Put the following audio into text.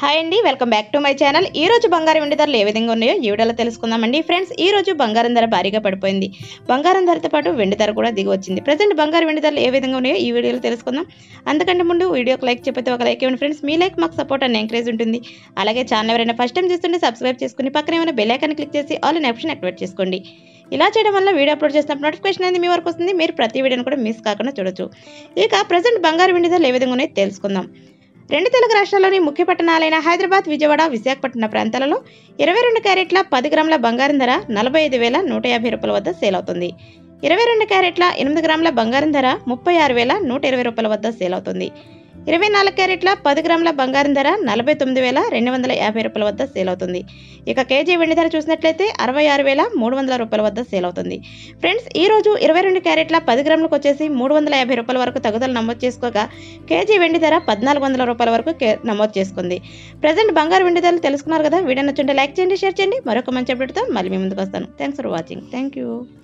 hi అండి welcome back to my channel ఈ రోజు బంగారం వెండి ధరలు ఏ విధంగా ఉన్నాయో ఈ వీడియోలో తెలుసుకుందామండి ఫ్రెండ్స్ ఈ రోజు బంగారం ధర భారీగా పడిపోయింది బంగారం ధరతో పాటు వెండి ధర కూడా దిగి వచ్చింది ప్రజెంట్ బంగారం వెండి ధరలు ఏ విధంగా ఉన్నాయో ఈ వీడియోలో తెలుసుకుందాం అంతకంటే ముందు వీడియోకి లైక్ చెప్పితే ఒక లైక్ ఇవ్వండి ఫ్రెండ్స్ మీ లైక్ మాకు సపోర్ట్ అండ్ ఎంకరేజ్ ఉంటుంది అలాగే ఛానల్ ఎవరైనా ఫస్ట్ టైం చూస్తుంటే సబ్స్క్రైబ్ చేసుకుని పక్కన ఏమైనా బెల్ ఐకాన్ క్లిక్ చేసి ఆల్ ఇన్ ఆప్షన్ యాక్టివేట్ చేసుకోండి ఇలా చేయడం వల్ల వీడియో అప్లోడ్ చేసినప్పుడు నోటిఫికేషన్ అనేది మీ వరకు వస్తుంది మీరు ప్రతి వీడియోని కూడా మిస్ కాకుండా చూడొచ్చు ఇక ప్రజెంట్ బంగారు వెండి ధరలు ఏ విధంగా ఉన్నాయో తెలుసుకుందాం రెండు తెలుగు రాష్ట్రాల్లోని ముఖ్య పట్టణాలైన హైదరాబాద్ విజయవాడ విశాఖపట్నం ప్రాంతాలలో ఇరవై రెండు క్యారెట్ల పది గ్రాముల బంగారం ధర నలభై ఐదు వేల నూట యాభై రూపాయల వద్ద సేల్ అవుతుంది ఇరవై రెండు క్యారెట్ల ఎనిమిది గ్రాముల బంగారం ధర ముప్పై ఆరు వేల నూట ఇరవై రూపాయల వద్ద సేల్ అవుతుంది ఇరవై నాలుగు క్యారెట్ల పది గ్రాముల బంగారం ధర నలభై తొమ్మిది వేల రెండు వందల యాభై రూపాయల వద్ద సేల్ అవుతుంది ఇక కేజీ వెండి ధర చూసినట్లయితే అరవై ఆరు వేల మూడు వందల రూపాయల వద్ద సేల్ అవుతుంది ఫ్రెండ్స్ ఈ రోజు ఇరవై రెండు క్యారెట్ల పది గ్రాములకు వచ్చేసి మూడు వందల యాభై రూపాయల వరకు తగుదల నమోదు చేసుకోగా కేజీ వెండి ధర పద్నాలుగు వందల రూపాయల వరకు కే- నమోదు చేసుకుంది ప్రజెంట్ బంగారు వెండి ధరలు తెలుసుకున్నారు కదా వీడియో నచ్చుంటే లైక్ చేయండి షేర్ చేయండి మరొక మంచి అప్డేట్తో మళ్ళీ మీ ముందుకు వస్తాను thanks for watching thank you